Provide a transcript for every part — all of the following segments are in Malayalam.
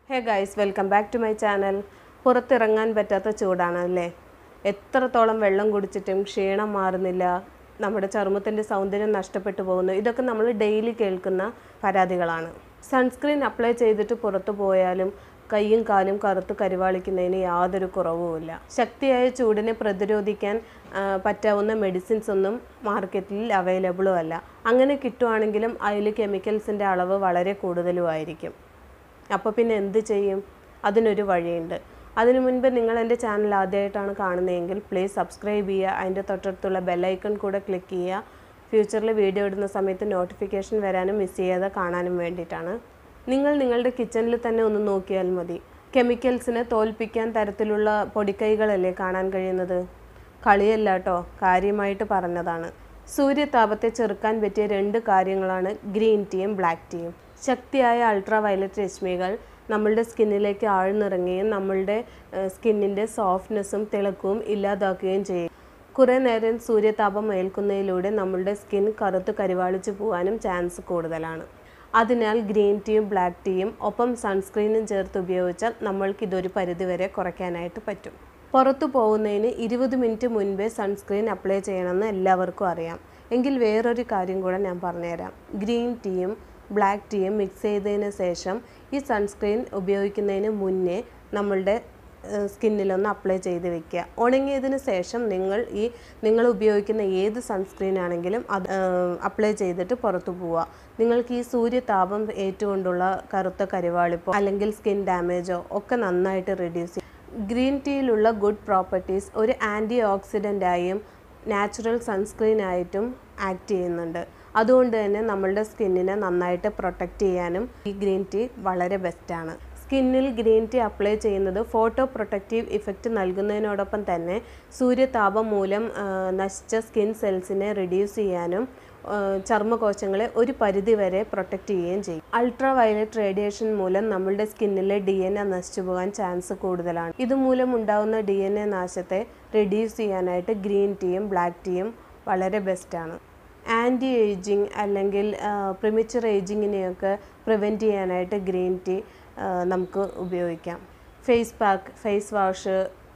hey guys welcome back to my channel പുറത്തിറങ്ങാൻ പറ്റാത്ത ചൂടാണ് അല്ലേ എത്രത്തോളം വെള്ളം കുടിച്ചിട്ടും ക്ഷീണം മാറുന്നില്ല നമ്മുടെ ചർമ്മത്തിൻ്റെ സൗന്ദര്യം നഷ്ടപ്പെട്ടു പോകുന്നു ഇതൊക്കെ നമ്മൾ ഡെയിലി കേൾക്കുന്ന പരാതികളാണ് സൺസ്ക്രീൻ അപ്ലൈ ചെയ്തിട്ട് പുറത്തു പോയാലും കൈയും കാലും കറുത്ത് കരിവാളിക്കുന്നതിന് യാതൊരു കുറവുമില്ല ശക്തിയായ ചൂടിനെ പ്രതിരോധിക്കാൻ ആ, പറ്റാവുന്ന മെഡിസിൻസ് ഒന്നും മാർക്കറ്റിൽ അവൈലബിളും അല്ല അങ്ങനെ കിട്ടുവാണെങ്കിലും അതിൽ കെമിക്കൽസിൻ്റെ അളവ് വളരെ കൂടുതലുമായിരിക്കും അപ്പോൾ പിന്നെ എന്ത് ചെയ്യും അതിനൊരു വഴിയുണ്ട് അതിനു മുൻപ് നിങ്ങൾ എൻ്റെ ചാനൽ ആദ്യമായിട്ടാണ് കാണുന്നതെങ്കിൽ പ്ലീസ് സബ്സ്ക്രൈബ് ചെയ്യുക അതിൻ്റെ തൊട്ടടുത്തുള്ള ബെല്ലൈക്കൺ കൂടെ ക്ലിക്ക് ചെയ്യുക ഫ്യൂച്ചറിൽ വീഡിയോ ഇടുന്ന സമയത്ത് നോട്ടിഫിക്കേഷൻ വരാനും മിസ് ചെയ്യാതെ കാണാനും വേണ്ടിയിട്ടാണ് നിങ്ങൾ നിങ്ങളുടെ കിച്ചണിൽ തന്നെ ഒന്ന് നോക്കിയാൽ മതി കെമിക്കൽസിനെ തോൽപ്പിക്കാൻ തരത്തിലുള്ള പൊടിക്കൈകളല്ലേ കാണാൻ കഴിയുന്നത് കളിയല്ല കേട്ടോ കാര്യമായിട്ട് പറഞ്ഞതാണ് സൂര്യതാപത്തെ ചെറുക്കാൻ പറ്റിയ രണ്ട് കാര്യങ്ങളാണ് ഗ്രീൻ ടീയും ബ്ലാക്ക് ടീയും ശക്തിയായ അൾട്രാ വയലറ്റ് രശ്മികൾ നമ്മളുടെ സ്കിന്നിലേക്ക് ആഴ്ന്നിറങ്ങുകയും നമ്മളുടെ സ്കിന്നിൻ്റെ സോഫ്റ്റ്നെസ്സും തിളക്കവും ഇല്ലാതാക്കുകയും ചെയ്യും കുറേ നേരം സൂര്യതാപം ഏൽക്കുന്നതിലൂടെ നമ്മളുടെ സ്കിൻ കറുത്ത് കരിവാളിച്ചു പോകാനും ചാൻസ് കൂടുതലാണ് അതിനാൽ ഗ്രീൻ ടീയും ബ്ലാക്ക് ടീയും ഒപ്പം സൺസ്ക്രീനും ചേർത്ത് ഉപയോഗിച്ചാൽ നമ്മൾക്ക് ഇതൊരു പരിധിവരെ കുറയ്ക്കാനായിട്ട് പറ്റും പുറത്തു പോകുന്നതിന് ഇരുപത് മിനിറ്റ് മുൻപേ സൺസ്ക്രീൻ അപ്ലൈ ചെയ്യണമെന്ന് എല്ലാവർക്കും അറിയാം എങ്കിൽ വേറൊരു കാര്യം കൂടെ ഞാൻ പറഞ്ഞുതരാം ഗ്രീൻ ടീയും ബ്ലാക്ക് ടീയും മിക്സ് ചെയ്തതിന് ശേഷം ഈ സൺസ്ക്രീൻ ഉപയോഗിക്കുന്നതിന് മുന്നേ നമ്മളുടെ സ്കിന്നിലൊന്ന് അപ്ലൈ ചെയ്ത് വെക്കുക ഉണങ്ങിയതിന് ശേഷം നിങ്ങൾ ഈ നിങ്ങൾ ഉപയോഗിക്കുന്ന ഏത് സൺസ്ക്രീൻ ആണെങ്കിലും അത് അപ്ലൈ ചെയ്തിട്ട് പുറത്തു പോവുക നിങ്ങൾക്ക് ഈ സൂര്യതാപം ഏറ്റുകൊണ്ടുള്ള കറുത്ത കരിവാളിപ്പോ അല്ലെങ്കിൽ സ്കിൻ ഡാമേജോ ഒക്കെ നന്നായിട്ട് റെഡ്യൂസ് ചെയ്യും ഗ്രീൻ ടീയിലുള്ള ഗുഡ് പ്രോപ്പർട്ടീസ് ഒരു ആൻറ്റി ഓക്സിഡൻ്റായും നാച്ചുറൽ സൺസ്ക്രീൻ ആയിട്ടും ആക്ട് ചെയ്യുന്നുണ്ട് അതുകൊണ്ട് തന്നെ നമ്മളുടെ സ്കിന്നിനെ നന്നായിട്ട് പ്രൊട്ടക്റ്റ് ചെയ്യാനും ഈ ഗ്രീൻ ടീ വളരെ ബെസ്റ്റാണ് സ്കിന്നിൽ ഗ്രീൻ ടീ അപ്ലൈ ചെയ്യുന്നത് ഫോട്ടോ പ്രൊട്ടക്റ്റീവ് ഇഫക്റ്റ് നൽകുന്നതിനോടൊപ്പം തന്നെ സൂര്യതാപം മൂലം ആ, നശിച്ച സ്കിൻ സെൽസിനെ റിഡ്യൂസ് ചെയ്യാനും ആ, ചർമ്മകോശങ്ങളെ ഒരു പരിധി വരെ പ്രൊട്ടക്റ്റ് ചെയ്യുകയും ചെയ്യും അൾട്രാ വയലറ്റ് റേഡിയേഷൻ മൂലം നമ്മളുടെ സ്കിന്നിലെ ഡി എൻ എ നശിച്ചു പോകാൻ ചാൻസ് കൂടുതലാണ് ഇതുമൂലം ഉണ്ടാകുന്ന ഡി എൻ എ നാശത്തെ റിഡ്യൂസ് ചെയ്യാനായിട്ട് ഗ്രീൻ ടീയും ബ്ലാക്ക് ടീയും വളരെ ബെസ്റ്റാണ് ആൻറ്റി ഏജിങ് അല്ലെങ്കിൽ പ്രിമിച്ചർ ഏജിങ്ങിനെയൊക്കെ പ്രിവെൻറ്റ് ചെയ്യാനായിട്ട് ഗ്രീൻ ടീ നമുക്ക് ഉപയോഗിക്കാം face pack face wash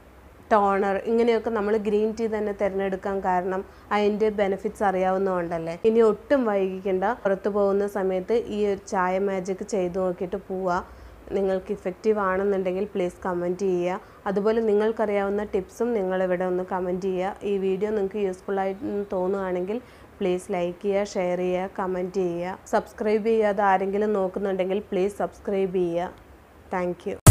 toner ഇങ്ങനെയൊക്കെ നമ്മൾ ഗ്രീൻ ടീ തന്നെ തിരഞ്ഞെടുക്കാൻ കാരണം അതിൻ്റെ ബെനിഫിറ്റ്സ് അറിയാവുന്നതുകൊണ്ടല്ലേ ഇനി ഒട്ടും വൈകിക്കേണ്ട പുറത്തു പോകുന്ന സമയത്ത് ഈ ഒരു ചായ മാജിക് ചെയ്തു നോക്കിയിട്ട് പോവുക നിങ്ങൾക്ക് ഇഫക്റ്റീവ് ആണെന്നുണ്ടെങ്കിൽ പ്ലീസ് കമൻറ്റ് ചെയ്യുക അതുപോലെ നിങ്ങൾക്കറിയാവുന്ന ടിപ്സും നിങ്ങളിവിടെ ഒന്ന് കമൻറ്റ് ചെയ്യുക ഈ വീഡിയോ നിങ്ങൾക്ക് യൂസ്ഫുൾ ആയിട്ട് തോന്നുകയാണെങ്കിൽ പ്ലീസ് ലൈക്ക് ചെയ്യുക ഷെയർ ചെയ്യുക കമൻറ്റ് ചെയ്യുക സബ്സ്ക്രൈബ് ചെയ്യാതെ ആരെങ്കിലും നോക്കുന്നുണ്ടെങ്കിൽ പ്ലീസ് സബ്സ്ക്രൈബ് ചെയ്യുക താങ്ക് യു